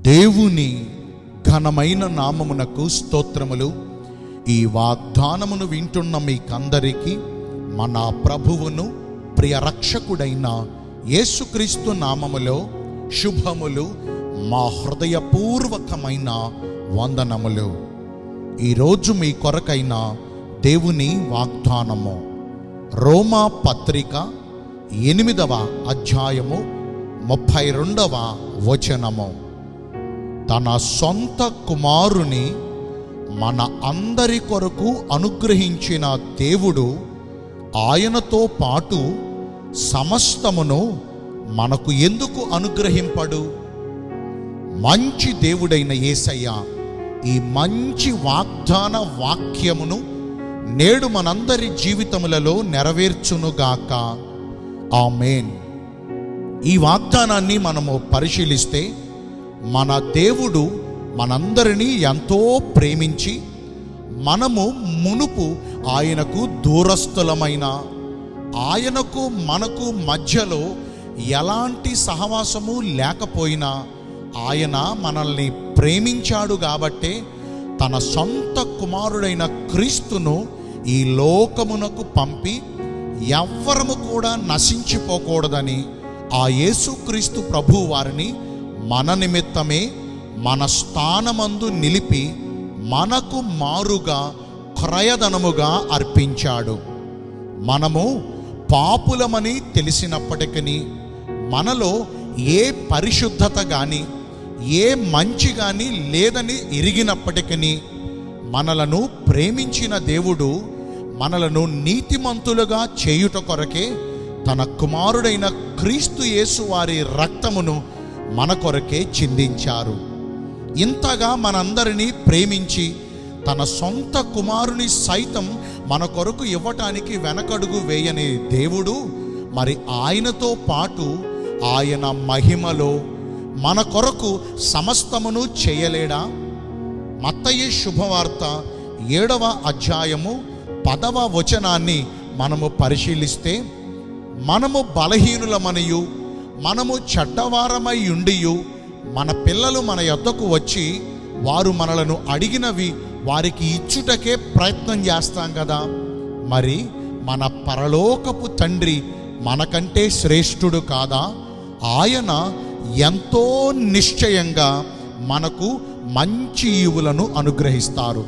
దేవుని ఘనమైన నామమునకు స్తోత్రములు ఈ వాగ్దానమును వింటున్న మీకందరికీ మన ప్రభువును ప్రియ రక్షకుడైన యేసుక్రీస్తు నామములో శుభములు మా హృదయపూర్వకమైన వందనములు ఈరోజు మీ కొరకైన దేవుని వాగ్దానము రోమా పత్రిక ఎనిమిదవ అధ్యాయము ముప్పై రెండవ వచనము తన సొంత కుమారుని మన అందరి కొరకు అనుగ్రహించిన దేవుడు ఆయనతో పాటు సమస్తమును మనకు ఎందుకు అనుగ్రహింపడు మంచి దేవుడైన యేసయ్య ఈ మంచి వాగ్దాన వాక్యమును నేడు మనందరి జీవితములలో నెరవేర్చునుగాక ఆమేన్ ఈ వాగ్దానాన్ని మనము పరిశీలిస్తే మన దేవుడు మనందరినీ ఎంతో ప్రేమించి మనము మునుపు ఆయనకు దూరస్థులమైన ఆయనకు మనకు మధ్యలో ఎలాంటి సహవాసము లేకపోయినా ఆయన మనల్ని ప్రేమించాడు కాబట్టే తన సొంత కుమారుడైన క్రీస్తును ఈ లోకమునకు పంపి ఎవ్వరము కూడా నశించిపోకూడదని ఆ యేసుక్రీస్తు ప్రభు వారిని మన నిమిత్తమే మన స్థానమందు నిలిపి మనకు మారుగా క్రయధనముగా అర్పించాడు మనము పాపులమని తెలిసినప్పటికీ మనలో ఏ పరిశుద్ధత కానీ ఏ మంచి కానీ లేదని ఎరిగినప్పటికీ మనలను ప్రేమించిన దేవుడు మనలను నీతిమంతులుగా చేయుట కొరకే తన కుమారుడైన క్రీస్తు యేసు వారి రక్తమును మన కొరకే చిందించారు ఇంతగా మనందరినీ ప్రేమించి తన సొంత కుమారుని సైతం మన కొరకు ఇవ్వటానికి వెనకడుగు వేయని దేవుడు మరి ఆయనతో పాటు ఆయన మహిమలో మన కొరకు సమస్తమును చేయలేడా మత్తయి శుభవార్త ఏడవ అధ్యాయము పదవ వచనాన్ని మనము పరిశీలిస్తే మనము బలహీనులమనియు మనము చెడ్డవారమై ఉండియు మన పిల్లలు మన యొద్దకు వచ్చి వారు మనలను అడిగినవి వారికి ఇచ్చుటకే ప్రయత్నం చేస్తాం కదా మరి మన పరలోకపు తండ్రి మనకంటే శ్రేష్ఠుడు కాదా ఆయన ఎంతో నిశ్చయంగా మనకు మంచి ఈవులను అనుగ్రహిస్తారు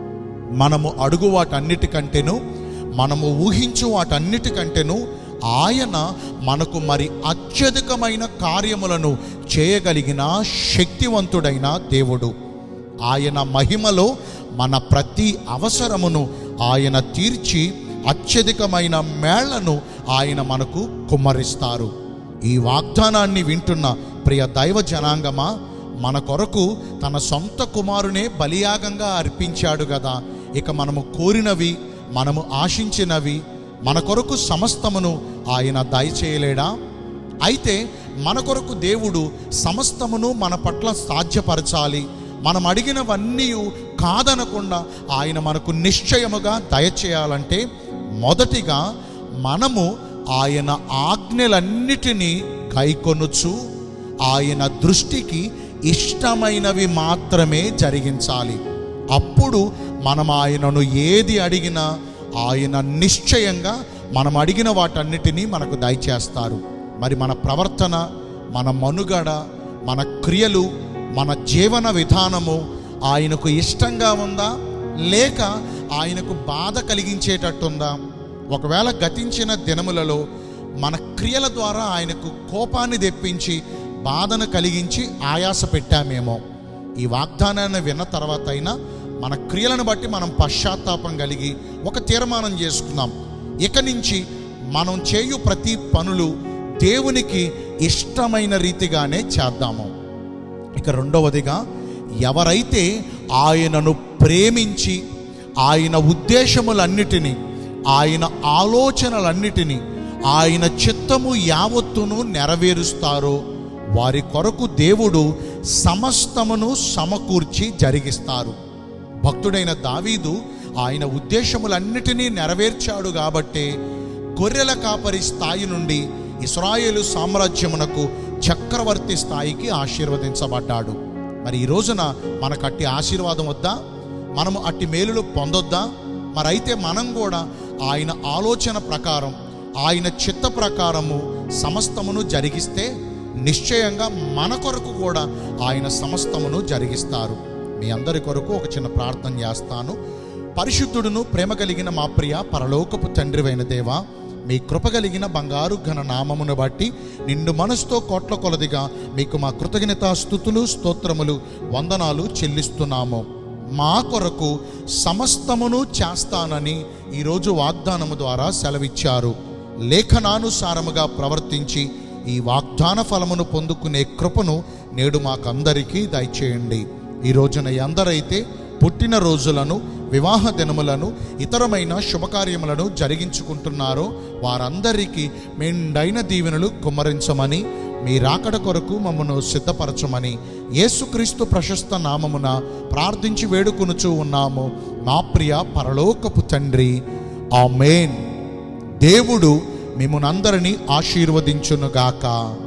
మనము అడుగు వాటన్నిటికంటేను మనము ఊహించు వాటన్నిటికంటేను ఆయన మనకు మరి అత్యధికమైన కార్యములను చేయగలిగిన శక్తివంతుడైన దేవుడు ఆయన మహిమలో మన ప్రతి అవసరమును ఆయన తీర్చి అత్యధికమైన మేళ్లను ఆయన మనకు కుమ్మరిస్తారు ఈ వాగ్దానాన్ని వింటున్న ప్రియ దైవ జనాంగమా మన కొరకు తన సొంత కుమారునే బలియాగంగా అర్పించాడు కదా ఇక మనము కోరినవి మనము ఆశించినవి మన కొరకు సమస్తమును ఆయన దయచేయలేడా అయితే మన కొరకు దేవుడు సమస్తమును మన పట్ల సాధ్యపరచాలి మనం అడిగినవన్నీ కాదనకుండా ఆయన మనకు నిశ్చయముగా దయచేయాలంటే మొదటిగా మనము ఆయన ఆజ్ఞలన్నిటినీ కైకొనుచు ఆయన దృష్టికి ఇష్టమైనవి మాత్రమే జరిగించాలి అప్పుడు మనం ఆయనను ఏది అడిగినా ఆయన నిశ్చయంగా మనం అడిగిన వాటన్నిటినీ మనకు దయచేస్తారు మరి మన ప్రవర్తన మన మనుగడ మన క్రియలు మన జీవన విధానము ఆయనకు ఇష్టంగా ఉందా లేక ఆయనకు బాధ కలిగించేటట్టుందా ఒకవేళ గతించిన దినములలో మన క్రియల ద్వారా ఆయనకు కోపాన్ని తెప్పించి బాధను కలిగించి ఆయాస పెట్టామేమో ఈ వాగ్దానాన్ని విన్న తర్వాత అయినా మన క్రియలను బట్టి మనం పశ్చాత్తాపం కలిగి ఒక తీర్మానం చేసుకుందాం ఇక నుంచి మనం చేయు ప్రతి పనులు దేవునికి ఇష్టమైన రీతిగానే చేద్దాము ఇక రెండవదిగా ఎవరైతే ఆయనను ప్రేమించి ఆయన ఉద్దేశములన్నిటినీ ఆయన ఆలోచనలన్నిటినీ ఆయన చిత్తము యావత్తును నెరవేరుస్తారో వారి కొరకు దేవుడు సమస్తమును సమకూర్చి జరిగిస్తారు భక్తుడైన దావీదు ఆయన ఉద్దేశములన్నిటినీ నెరవేర్చాడు కాబట్టే గొర్రెల కాపరి స్థాయి నుండి ఇస్రాయేలు సామ్రాజ్యమునకు చక్రవర్తి స్థాయికి ఆశీర్వదించబడ్డాడు మరి ఈ రోజున మనకు అట్టి ఆశీర్వాదం వద్దా మనము అట్టి మేలులు పొందొద్దా మరైతే మనం కూడా ఆయన ఆలోచన ప్రకారం ఆయన చిత్త ప్రకారము సమస్తమును జరిగిస్తే నిశ్చయంగా మన కొరకు కూడా ఆయన సమస్తమును జరిగిస్తారు మీ అందరి కొరకు ఒక చిన్న ప్రార్థన చేస్తాను పరిశుద్ధుడును ప్రేమ కలిగిన మా ప్రియ పరలోకపు తండ్రివైన దేవా మీ కృప కలిగిన బంగారు ఘన నామమును బట్టి నిండు మనసుతో కోట్ల కొలదిగా మీకు మా కృతజ్ఞత స్థుతులు స్తోత్రములు వందనాలు చెల్లిస్తున్నాము మా కొరకు సమస్తమును చేస్తానని ఈరోజు వాగ్దానము ద్వారా సెలవిచ్చారు లేఖనానుసారముగా ప్రవర్తించి ఈ వాగ్దాన ఫలమును పొందుకునే కృపను నేడు మాకందరికీ దయచేయండి ఈ రోజున ఎందరైతే పుట్టిన రోజులను వివాహ దినములను ఇతరమైన శుభకార్యములను జరిగించుకుంటున్నారో వారందరికీ మెండైన దీవెనలు కుమ్మరించమని మీ రాకడ కొరకు మమ్మను సిద్ధపరచమని యేసుక్రీస్తు ప్రశస్త నామమున ప్రార్థించి వేడుకొనుచూ ఉన్నాము మా ప్రియ పరలోకపు తండ్రి ఆమేన్ దేవుడు మిమ్మల్నందరినీ ఆశీర్వదించునుగాక